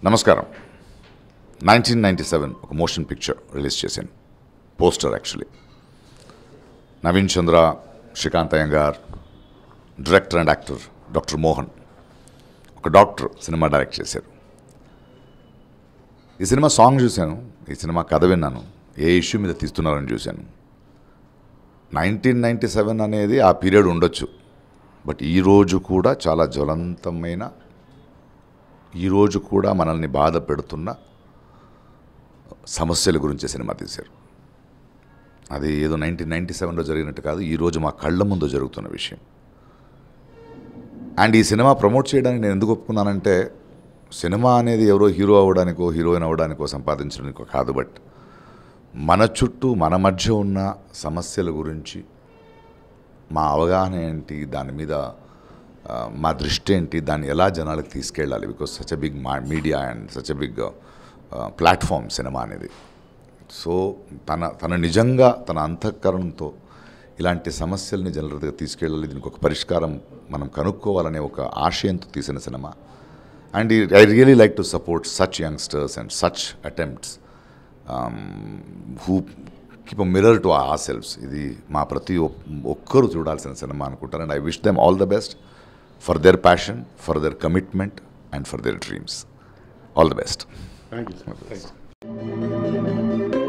నమస్కారం nineteen ninety seven ఒక motion picture release చేశాను poster actually Naveen Chandra Srikanth Iyengar director and actor doctor Mohan ఒక డాక్టర్ సినిమా డైరెక్ట్ చేశారు ఈ సినిమా సాంగ్ చూశాను ఈ సినిమా కథ విన్నాను ఏ ఇష్యూ మీద తీస్తున్నారని చూశాను నైన్టీన్ నైంటీ సెవెన్ అనేది ఆ పీరియడ్ ఉండొచ్చు బట్ ఈరోజు కూడా చాలా జ్వలంతమైన ఈరోజు కూడా మనల్ని బాధ పెడుతున్న సమస్యల గురించి సినిమా తీశారు అది ఏదో నైన్టీన్ నైంటీ సెవెన్లో జరిగినట్టు కాదు ఈరోజు మా కళ్ళ ముందు జరుగుతున్న విషయం అండ్ ఈ సినిమా ప్రమోట్ చేయడానికి నేను ఎందుకు ఒప్పుకున్నానంటే సినిమా అనేది ఎవరో హీరో అవ్వడానికో హీరోయిన్ అవ్వడానికో సంపాదించడానికో కాదు బట్ మన చుట్టూ మన మధ్య ఉన్న సమస్యల గురించి మా అవగాహన ఏంటి దాని మీద ఆ, మా దృష్టి ఏంటి దాన్ని ఎలా జనాలకు తీసుకెళ్ళాలి బికాస్ సచ్ అ బిగ్ మా media and such a big platform cinema అనేది సో తన తన నిజంగా తన అంతఃకరణంతో ఇలాంటి సమస్యల్ని జనరల్ దగ్గర తీసుకెళ్ళాలి దీనికి ఒక పరిష్కారం మనం కనుక్కోవాలనే ఒక ఆశయంతో తీసిన cinema and I really like to support such youngsters and such attempts who keep a mirror to our selves ఇది మా ప్రతి ఒక్- ఒక్కరూ చూడాల్సిన సినిమా అనుకుంటారు and I wish them all the best for their passion for their commitment and for their dreams all the best thank you sir thank you